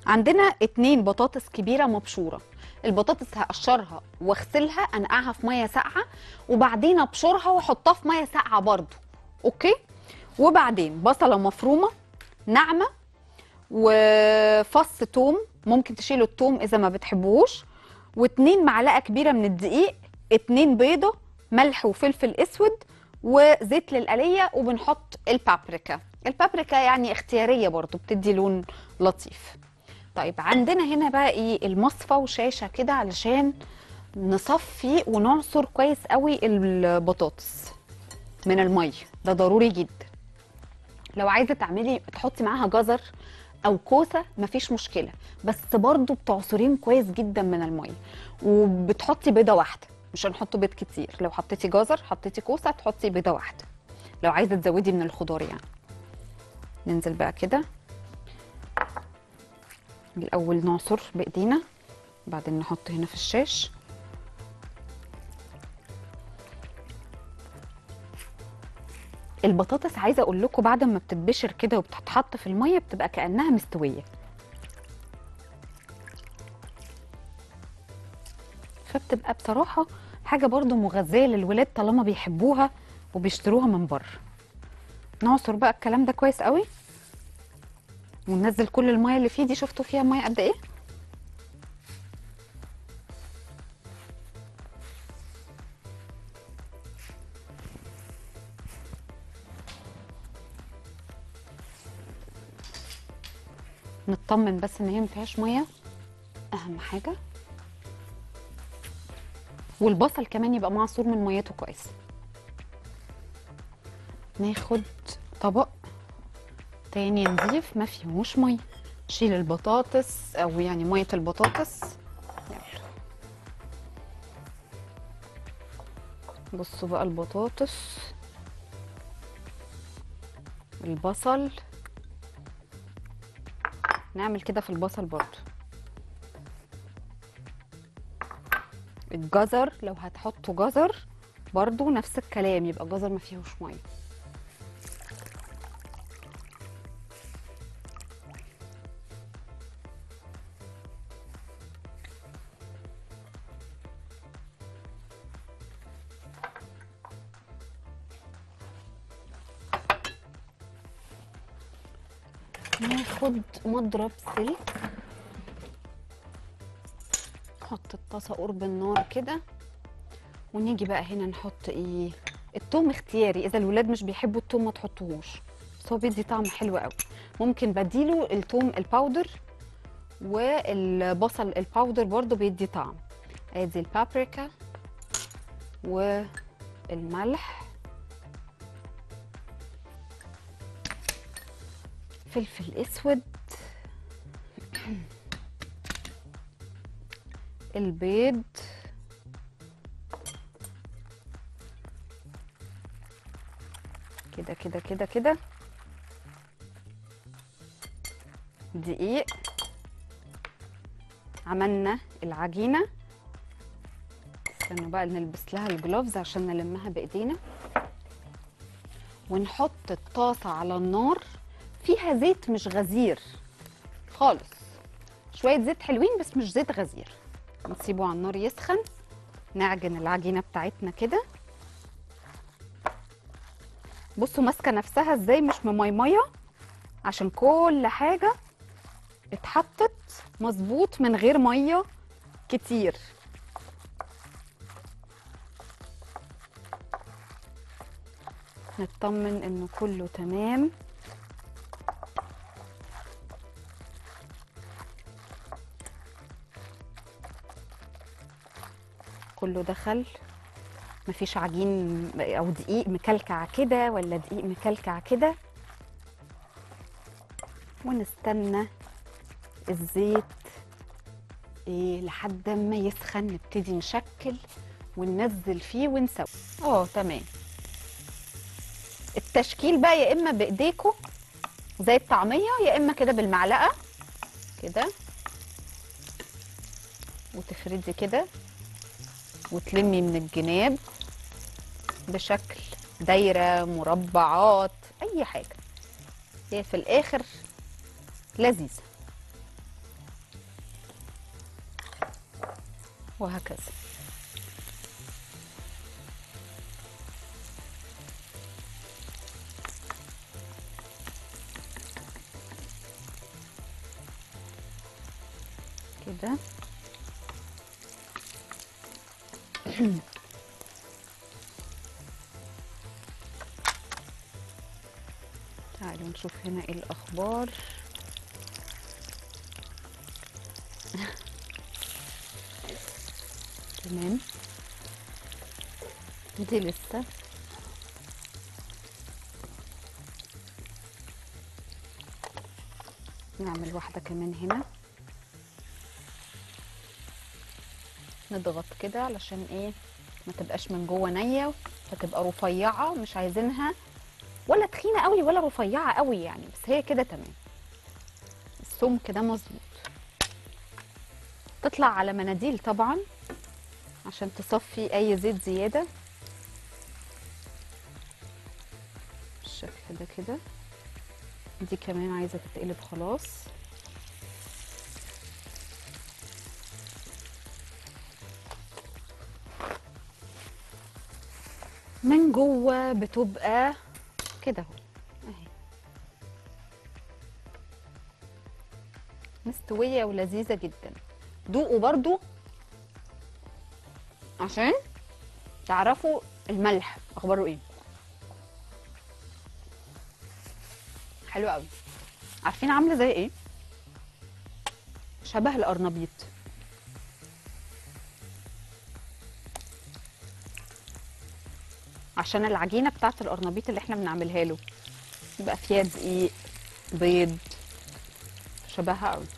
عندنا اتنين بطاطس كبيره مبشوره البطاطس هقشرها واغسلها انقعها في ميه ساقعه وبعدين ابشرها واحطها في ميه ساقعه برضو اوكي وبعدين بصله مفرومه ناعمه وفص توم ممكن تشيلوا التوم اذا ما بتحبوش واتنين معلقه كبيره من الدقيق اتنين بيضه ملح وفلفل اسود وزيت للقليه وبنحط البابريكا البابريكا يعني اختياريه برضو بتدي لون لطيف طيب عندنا هنا بقى ايه المصفى وشاشه كده علشان نصفي ونعصر كويس قوي البطاطس من الميه ده ضروري جدا لو عايزه تعملي تحطي معاها جزر او كوسه مفيش مشكله بس برضو بتعصريهم كويس جدا من الميه وبتحطي بيضه واحده مش هنحط بيض كتير لو حطيتي جزر حطيتي كوسه تحطي بيضه واحده لو عايزه تزودي من الخضار يعني ننزل بقى كده الاول نعصر بايدينا بعدين نحط هنا في الشاش البطاطس عايزه اقول لكم بعد ما بتتبشر كده وبتتحط في الميه بتبقى كانها مستويه فبتبقى بصراحه حاجه برضو مغذيه للولاد طالما بيحبوها وبيشتروها من بره نعصر بقى الكلام ده كويس قوي وننزل كل الميه اللي فيه دي شفتوا فيها ميه قد ايه نطمن بس ان هي ما فيهاش ميه اهم حاجه والبصل كمان يبقى معصور من ميته كويس ناخد طبق تاني نضيف ما فيهوش ميه شيل البطاطس او يعني ميه البطاطس يلا بصوا بقى البطاطس البصل نعمل كده في البصل برضو الجزر لو هتحطوا جزر برضو نفس الكلام يبقى الجزر ما فيهوش ميه ناخد مضرب سلك نحط الطاسه قرب النار كده ونيجي بقى هنا نحط ايه التوم اختياري اذا الولاد مش بيحبوا التوم ما تحطوهوش بس هو بيدي طعم حلو قوي ممكن بديله التوم الباودر والبصل الباودر برضو بيدي طعم ادي البابريكا والملح فلفل اسود البيض كده كده كده كده دقيق عملنا العجينه استنوا بقى نلبس لها الجلوفز عشان نلمها بايدينا ونحط الطاسه على النار فيها زيت مش غزير خالص شويه زيت حلوين بس مش زيت غزير نسيبه على النار يسخن نعجن العجينه بتاعتنا كده بصوا ماسكه نفسها ازاي مش مميميه عشان كل حاجه اتحطت مظبوط من غير ميه كتير نطمن انه كله تمام كله دخل مفيش عجين او دقيق مكلكع كده ولا دقيق مكلكع كده ونستنى الزيت إيه لحد ما يسخن نبتدي نشكل وننزل فيه ونسوي اه تمام التشكيل بقى يا اما بايديكم زي الطعميه يا اما كده بالمعلقه كده وتفردي كده وتلمي من الجناب بشكل دايره مربعات اي حاجه هي في الاخر لذيذه وهكذا كده تعالوا نشوف هنا ايه الاخبار تمام دي لسه نعمل واحدة كمان هنا نضغط كده علشان ايه ما تبقاش من جوه نية فتبقى رفيعة مش عايزينها ولا تخينة قوي ولا رفيعة قوي يعني بس هي كده تمام السمك ده مظبوط تطلع على مناديل طبعا عشان تصفي اي زيت زيادة بالشكل ده كده دي كمان عايزة تتقلب خلاص من جوه بتبقى كده اهو اهي مستوية ولذيذة جدا دوقوا برضو عشان تعرفوا الملح اخباره ايه حلو قوي عارفين عامله زي ايه شبه القرنبيط عشان العجينه بتاعت القرنبيط اللي احنا بنعملها له يبقى فيها دقيق بيض شبهها قوي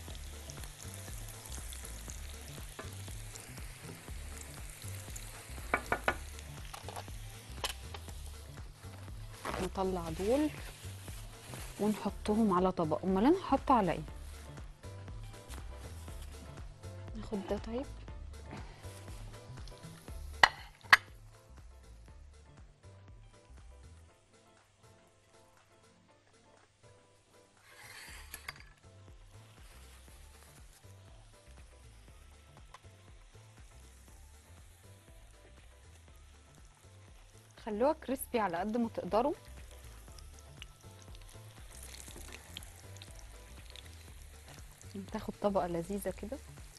نطلع دول ونحطهم على طبق امال انا هحط على ايه ناخد ده طيب خلوها كريسبي على قد ما تقدروا تاخد طبقة لذيذة كده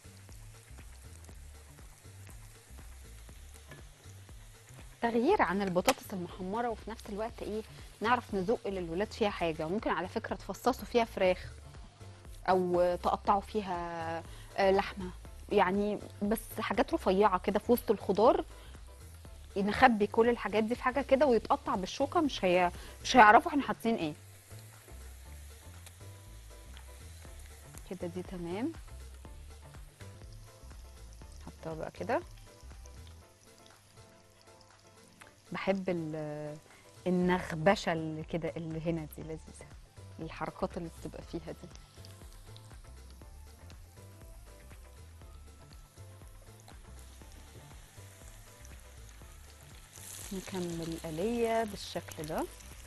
تغيير عن البطاطس المحمرة وفي نفس الوقت ايه نعرف نزق للولاد فيها حاجة ممكن على فكرة تفصصوا فيها فراخ او تقطعوا فيها آه، لحمة يعني بس حاجات رفيعة كده في وسط الخضار نخبي كل الحاجات دي في حاجة كده ويتقطع بالشوكة مش هي مش هيعرفوا احنا حاطين ايه كده دي تمام حطها بقى كده بحب ال- النغبشه اللي كده اللي هنا دي لذيذه الحركات اللي بتبقى فيها دي نكمل الآلية بالشكل ده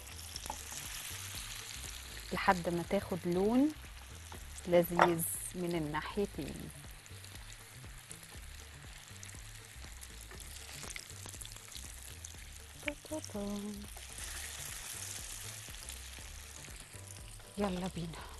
لحد ما تاخد لون لذيذ من الناحيتين تا-تا-تا. يلا بينا